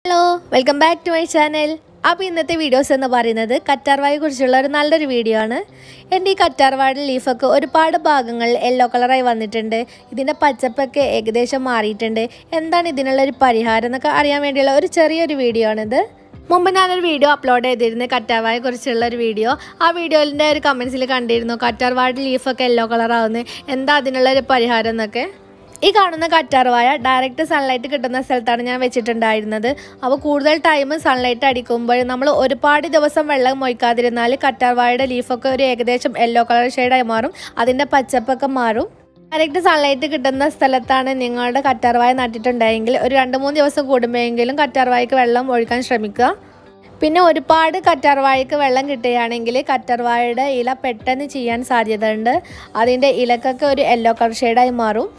hello welcome back to my channel അപ്പോൾ ഇന്നത്തെ videos എന്ന് പറയുന്നത് കറ്റാർവായെ കുറിച്ചുള്ള ഒരു നല്ലൊരു വീഡിയോ ആണ് എൻ്റെ ഈ കറ്റാർവാഴ ലീഫൊക്കെ ഒരുപാട് ഭാഗങ്ങളിൽ യെല്ലോ കളറായി വന്നിട്ടുണ്ട് ഇതിൻ്റെ പച്ചപ്പൊക്കെ ഏകദേശം മാറിയിട്ടുണ്ട് എന്താണ് ഇതിനുള്ള ഒരു പരിഹാരം എന്നൊക്കെ അറിയാൻ വേണ്ടിയുള്ള ഒരു ചെറിയൊരു വീഡിയോ ആണിത് മുമ്പ് ഞാനൊരു വീഡിയോ അപ്ലോഡ് ചെയ്തിരുന്നു കറ്റാർവായെ കുറിച്ചുള്ള ഒരു വീഡിയോ ആ വീഡിയോയിൻ്റെ ഒരു കമൻസിൽ കണ്ടിരുന്നു കറ്റാർവാഴ ലീഫൊക്കെ യെല്ലോ കളറാവുന്നത് എന്താ അതിനുള്ള ഒരു പരിഹാരം എന്നൊക്കെ ഈ കാണുന്ന കറ്റാർവായ ഡയറക്റ്റ് സൺലൈറ്റ് കിട്ടുന്ന സ്ഥലത്താണ് ഞാൻ വെച്ചിട്ടുണ്ടായിരുന്നത് അപ്പോൾ കൂടുതൽ ടൈം സൺലൈറ്റ് അടിക്കുമ്പോൾ നമ്മൾ ഒരുപാട് ദിവസം വെള്ളം മൊയ്ക്കാതിരുന്നാൽ കറ്റാർവാഴയുടെ ലീഫൊക്കെ ഒരു ഏകദേശം യെല്ലോ കളർ ഷെയ്ഡായി മാറും അതിൻ്റെ പച്ചപ്പൊക്കെ മാറും ഡയറക്റ്റ് സൺലൈറ്റ് കിട്ടുന്ന സ്ഥലത്താണ് നിങ്ങളുടെ കറ്റാർവായ നട്ടിട്ടുണ്ടെങ്കിൽ ഒരു രണ്ട് മൂന്ന് ദിവസം കൂടുമ്പോഴെങ്കിലും കറ്റാർവായക്ക് വെള്ളം ഒഴിക്കാൻ ശ്രമിക്കുക പിന്നെ ഒരുപാട് കറ്റാർവാഴയ്ക്ക് വെള്ളം കിട്ടുകയാണെങ്കിൽ കറ്റാർവാഴയുടെ ഇല പെട്ടെന്ന് ചെയ്യാൻ സാധ്യതയുണ്ട് അതിൻ്റെ ഇലക്കൊക്കെ ഒരു യെല്ലോ കളർ ഷെയ്ഡായി മാറും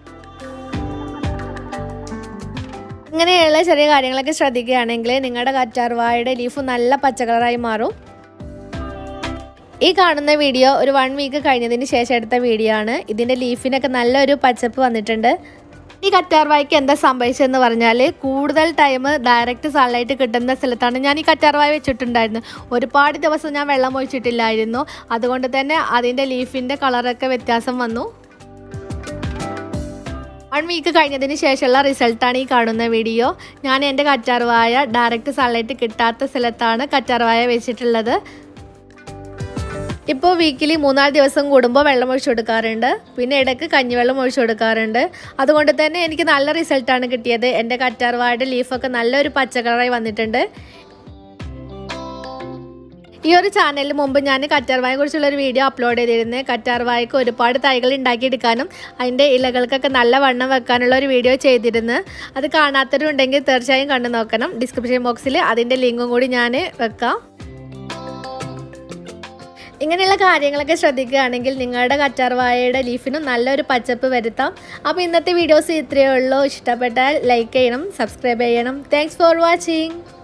ഇങ്ങനെയുള്ള ചെറിയ കാര്യങ്ങളൊക്കെ ശ്രദ്ധിക്കുകയാണെങ്കിൽ നിങ്ങളുടെ കറ്റാർവാഴയുടെ ലീഫ് നല്ല പച്ചക്കളറായി മാറും ഈ കാണുന്ന വീഡിയോ ഒരു വൺ വീക്ക് കഴിഞ്ഞതിന് ശേഷം എടുത്ത വീഡിയോ ആണ് ഇതിൻ്റെ ലീഫിനൊക്കെ നല്ലൊരു പച്ചപ്പ് വന്നിട്ടുണ്ട് ഈ കറ്റാർവായ്ക്ക് എന്താ സംഭവിച്ചതെന്ന് പറഞ്ഞാൽ കൂടുതൽ ടൈം ഡയറക്റ്റ് സൺലൈറ്റ് കിട്ടുന്ന സ്ഥലത്താണ് ഞാൻ ഈ കറ്റാർവായ വെച്ചിട്ടുണ്ടായിരുന്നു ഒരുപാട് ദിവസം ഞാൻ വെള്ളം ഒഴിച്ചിട്ടില്ലായിരുന്നു അതുകൊണ്ട് തന്നെ അതിൻ്റെ ലീഫിൻ്റെ കളറൊക്കെ വ്യത്യാസം വന്നു വൺ വീക്ക് കഴിഞ്ഞതിന് ശേഷമുള്ള റിസൾട്ടാണ് ഈ കാണുന്ന വീഡിയോ ഞാൻ എൻ്റെ കറ്റാർവായ ഡയറക്റ്റ് സൺലൈറ്റ് കിട്ടാത്ത സ്ഥലത്താണ് കറ്റാർവായ വെച്ചിട്ടുള്ളത് ഇപ്പോൾ വീക്കിലി മൂന്നാല് ദിവസം കൂടുമ്പോൾ വെള്ളം ഒഴിച്ചു കൊടുക്കാറുണ്ട് പിന്നെ ഇടയ്ക്ക് കഞ്ഞിവെള്ളം ഒഴിച്ചു കൊടുക്കാറുണ്ട് അതുകൊണ്ട് തന്നെ എനിക്ക് നല്ല റിസൾട്ടാണ് കിട്ടിയത് എൻ്റെ കറ്റാർവാഴയുടെ ലീഫൊക്കെ നല്ലൊരു പച്ചക്കളറായി വന്നിട്ടുണ്ട് ഈ ഒരു ചാനലിൽ മുമ്പ് ഞാൻ കറ്റാർവായെ കുറിച്ചുള്ള ഒരു വീഡിയോ അപ്ലോഡ് ചെയ്തിരുന്നു കറ്റാർവായക്ക് ഒരുപാട് തൈകൾ ഉണ്ടാക്കിയെടുക്കാനും അതിൻ്റെ ഇലകൾക്കൊക്കെ നല്ല വണ്ണം വെക്കാനുള്ള ഒരു വീഡിയോ ചെയ്തിരുന്നു അത് കാണാത്തവരുണ്ടെങ്കിൽ തീർച്ചയായും കണ്ടു നോക്കണം ഡിസ്ക്രിപ്ഷൻ ബോക്സിൽ അതിൻ്റെ ലിങ്കും കൂടി ഞാൻ വെക്കാം ഇങ്ങനെയുള്ള കാര്യങ്ങളൊക്കെ ശ്രദ്ധിക്കുകയാണെങ്കിൽ നിങ്ങളുടെ കറ്റാർവാഴയുടെ ലീഫിനും നല്ലൊരു പച്ചപ്പ് വരുത്താം അപ്പോൾ ഇന്നത്തെ വീഡിയോസ് ഇത്രയേ ഉള്ളൂ ഇഷ്ടപ്പെട്ടാൽ ലൈക്ക് ചെയ്യണം സബ്സ്ക്രൈബ് ചെയ്യണം താങ്ക്സ് ഫോർ വാച്ചിങ്